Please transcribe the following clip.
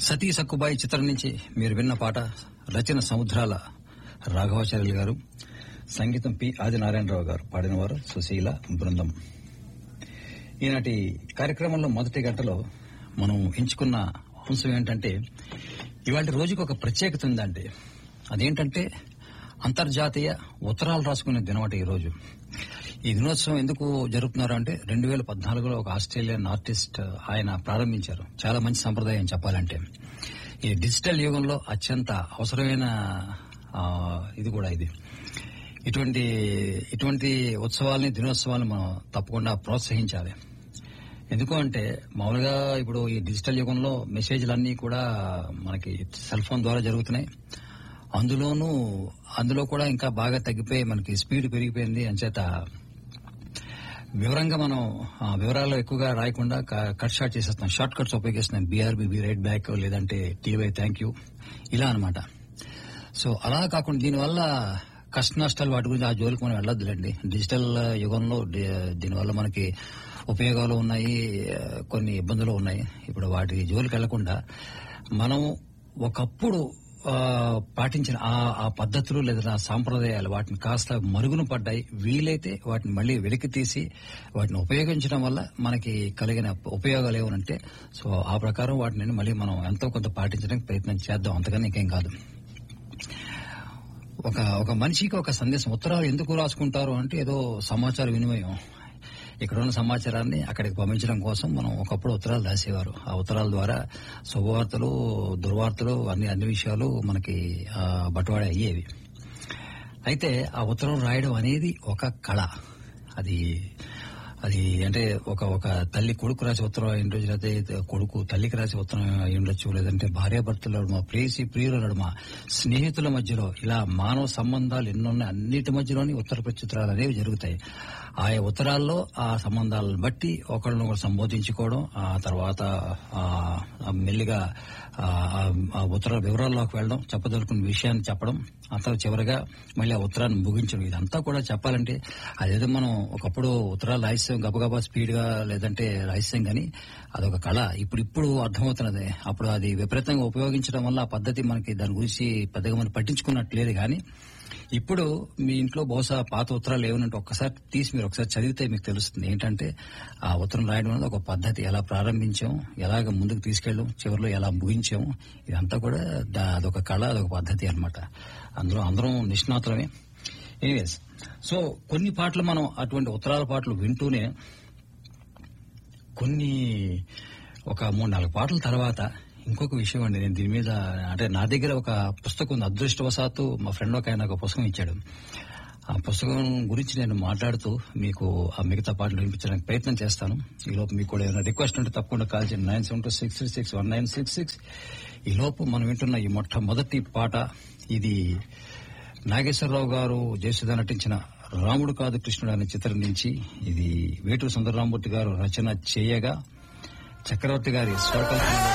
సతీ సక్కుబాయి చిత్రం నుంచి మీరు విన్న పాట రచన సముద్రాల రాఘవాచార్యులు గారు సంగీతం పి ఆదినారాయణరావు గారు పాడినవారు సుశీల బృందం ఈనాటి కార్యక్రమంలో మొదటి గంటలో మనం ఎంచుకున్న అంశం ఏంటంటే ఇవాళ రోజుకి ఒక ప్రత్యేకత ఉందండి అదేంటంటే అంతర్జాతీయ ఉత్తరాలు రాసుకునే దినమట ఈ రోజు ఈ దినోత్సవం ఎందుకు జరుపుతున్నారు అంటే రెండు వేల పద్నాలుగులో ఒక ఆస్ట్రేలియన్ ఆర్టిస్ట్ ఆయన ప్రారంభించారు చాలా మంచి సంప్రదాయం చెప్పాలంటే ఈ డిజిటల్ యుగంలో అత్యంత అవసరమైన ఆ, ఇది కూడా ఇది ఇటువంటి ఇటువంటి ఉత్సవాల్ని దినోత్సవాలను మనం తప్పకుండా ప్రోత్సహించాలి ఎందుకు అంటే మామూలుగా ఇప్పుడు ఈ డిజిటల్ యుగంలో మెసేజ్లన్నీ కూడా మనకి సెల్ ఫోన్ ద్వారా జరుగుతున్నాయి అందులోనూ అందులో కూడా ఇంకా బాగా తగ్గిపోయి మనకి స్పీడ్ పెరిగిపోయింది అంచేత వివరంగా మనం ఆ, వివరాలు ఎక్కువగా రాయకుండా క- కట్ షార్ట్ చేసేస్తున్నాం షార్ట్ కట్స్ ఉపయోగిస్తున్నాం బీఆర్బీ బీ రైట్ బ్యాక్ లేదంటే టీవై థ్యాంక్ యూ ఇలా అన్నమాట సో అలా కాకుండా దీనివల్ల కష్ట నష్టాలు వాటి గురించి ఆ జోలికి మనం వెళ్ళొద్దులేండి డిజిటల్ యుగంలో డి- దీనివల్ల మనకి ఉపయోగాలు ఉన్నాయి ఆ, కొన్ని ఇబ్బందులు ఉన్నాయి ఇప్పుడు వాటి జోలికి వెళ్లకుండా మనం ఒకప్పుడు ఆ, పాటించిన ఆ ఆ పద్ధతులు లేదా ఆ సాంప్రదాయాలు వాటిని కాస్త మరుగున పడ్డాయి వీలైతే వాటిని మళ్ళీ వెలికి తీసి వాటిని ఉపయోగించడం వల్ల మనకి కలిగిన ఉపయోగాలు ఏమనంటే సో ఆ ప్రకారం వాటిని మళ్ళీ మనం ఎంతో కొంత పాటించడానికి ప్రయత్నం చేద్దాం అంతకన్నా ఇంకేం కాదు ఒక ఒక మనిషికి ఒక సందేశం ఉత్తరాలు ఎందుకు రాసుకుంటారు అంటే ఏదో సమాచార వినిమయం ఇక్కడ ఉన్న సమాచారాన్ని అక్కడికి పంపించడం కోసం మనం ఒకప్పుడు ఉత్తరాలు రాసేవారు ఆ ఉత్తరాల ద్వారా శుభవార్తలు దుర్వార్తలు అన్ని అన్ని విషయాలు మనకి ఆ, బట్టువాడే అయ్యేవి అయితే ఆ ఉత్తరం రాయడం అనేది ఒక కళ అది అది అంటే ఒక ఒక తల్లి కొడుకు రాసే ఉత్తరం అయి ఉండొచ్చు లేకపోతే కొడుకు తల్లికి రాసే ఉత్తరం అయి ఉండొచ్చు లేదంటే భార్యాభర్తల నడుమ ప్రేసి ప్రియుల నడుమ స్నేహితుల మధ్యలో ఇలా మానవ సంబంధాలు ఎన్నున్నాయి అన్నిటి మధ్యలోని ఉత్తర ప్రత్యుత్తరాలు అనేవి జరుగుతాయి ఆయా ఉత్తరాల్లో ఆ సంబంధాలను బట్టి ఒకరిని ఒకరు సంబోధించుకోవడం ఆ తర్వాత ఆ, ఆ మెల్లిగా ఆ, ఆ- ఆ ఉత్తర వివరాల్లోకి వెళ్ళడం చెప్పదలుకున్న విషయాన్ని చెప్పడం ఆ తర్వాత చివరిగా మళ్ళీ ఆ ఉత్తరాన్ని ముగించడం ఇదంతా కూడా చెప్పాలంటే అదేదో మనం ఒకప్పుడు ఉత్తరాలు రాయిస్తాం గబగబా స్పీడ్ గా లేదంటే రాయిస్తాం కానీ అదొక కళ ఇప్పుడు ఇప్పుడు అర్థమవుతున్నది అప్పుడు అది విపరీతంగా ఉపయోగించడం వల్ల ఆ పద్ధతి మనకి దాని గురించి పెద్దగా మనం పట్టించుకున్నట్లేదు కానీ ఇప్పుడు మీ ఇంట్లో బహుశా పాత ఉత్తరాలు ఏమనంటే ఒక్కసారి తీసి మీరు ఒకసారి చదివితే మీకు తెలుస్తుంది ఏంటంటే ఆ ఉత్తరం రాయడం అనేది ఒక పద్ధతి ఎలా ప్రారంభించాం ఎలాగ ముందుకు తీసుకెళ్ళాం చివరిలో ఎలా ముగించాం ఇదంతా కూడా దా- అదొక కళ అదొక పద్ధతి అన్నమాట అందులో అందరం నిష్ణాతులమే ఎనీవేస్ సో కొన్ని పాటలు మనం అటువంటి ఉత్తరాల పాటలు వింటూనే కొన్ని ఒక మూడు నాలుగు పాటల తర్వాత ఇంకొక విషయం అండి నేను దీని మీద అంటే నా దగ్గర ఒక పుస్తకం ఉంది అదృష్టవశాత్తు మా ఫ్రెండ్ ఒక ఆయన ఒక పుస్తకం ఇచ్చాడు ఆ పుస్తకం గురించి నేను మాట్లాడుతూ మీకు ఆ మిగతా పాటలు వినిపించడానికి ప్రయత్నం చేస్తాను ఈ లోపు మీకు కూడా ఏదైనా రిక్వెస్ట్ ఉంటే తప్పకుండా కాల్ చేయండి nine seven two six three six one nine six six ఈ లోపు మనం వింటున్న ఈ మొట్టమొదటి పాట ఇది నాగేశ్వరరావు గారు జయసుధ నటించిన రాముడు కాదు కృష్ణుడు అనే చిత్రం నుంచి ఇది వేటూరు సుందరరామూర్తి గారు రచన చేయగా చక్రవర్తి గారి స్వరకల్పన